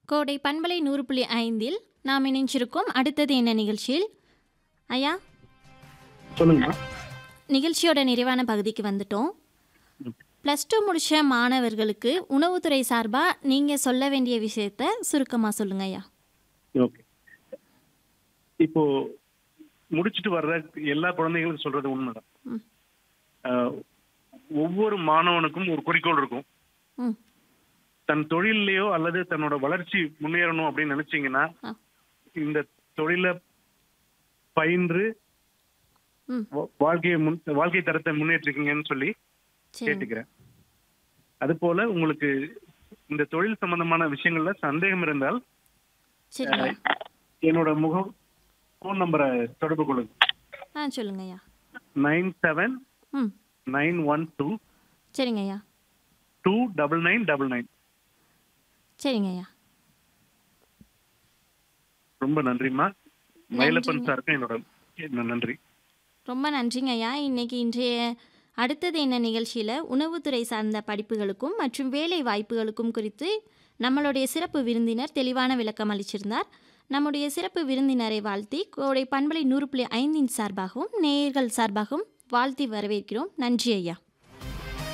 கோடை பண்பலை நூறு புள்ளி ஐந்தில் நாம் இணைஞ்சிருக்கோம் அடுத்தது என்ன நிகழ்ச்சியில் ஐயா சொல்லுங்கம்மா நிகழ்ச்சியோட நிறைவான பகுதிக்கு வந்துட்டோம் ப்ளஸ் டூ முடித்த மாணவர்களுக்கு உணவுத்துறை சார்பாக நீங்கள் சொல்ல வேண்டிய விஷயத்த சுருக்கமாக சொல்லுங்க ஐயா ஓகே இப்போ முடிச்சுட்டு வர்ற எல்லா குழந்தைகளுக்கும் சொல்றது உண்மைதான் ம். ஆஹ், ஒவ்வொரு மாணவனுக்கும் ஒரு குறிக்கோள் இருக்கும் ம் தன் தொழிலையோ அல்லது தன்னோட வளர்ச்சி முன்னேறணும் அப்படின்னு நினைச்சீங்கன்னா ஆ. இந்த தொழிலை பயின்று ம் வா- வாழ்க்கையை முன் வாழ்க்கை தரத்தை முன்னேற்றிருக்கீங்கன்னு சொல்லி சரி கேட்டுக்கிறேன் அது போல உங்களுக்கு இந்த தொழில் சம்பந்தமான விஷயங்கள்ல சந்தேகம் இருந்தால் சரிங்க என்னோட முகம் ஃபோன் நம்பரை தொடர்பு கொள்ளுங்க ஆ சொல்லுங்க ஐயா நைன் செவன் ம் நைன் ஒன் டூ சரிங்க ஐயா two double nine double nine சரிங்க ஐயா ரொம்ப நன்றிம்மா மயிலப்பன் நன்றிங்க. சாருக்கு என்னோட என்ன நன்றி ரொம்ப நன்றிங்க ஐயா இன்னைக்கு இன்றைய அடுத்தது என்ன நிகழ்ச்சியில் உணவுத்துறை சார்ந்த படிப்புகளுக்கும் மற்றும் வேலை வாய்ப்புகளுக்கும் குறித்து நம்மளுடைய சிறப்பு விருந்தினர் தெளிவான விளக்கம் அளிச்சிருந்தார் நம்முடைய சிறப்பு விருந்தினரை வாழ்த்தி கோடை பண்பலை நூறு புள்ளி ஐந்தின் சார்பாகவும் நேயர்கள் சார்பாகவும் வாழ்த்தி வரவேற்கிறோம் நன்றி ஐயா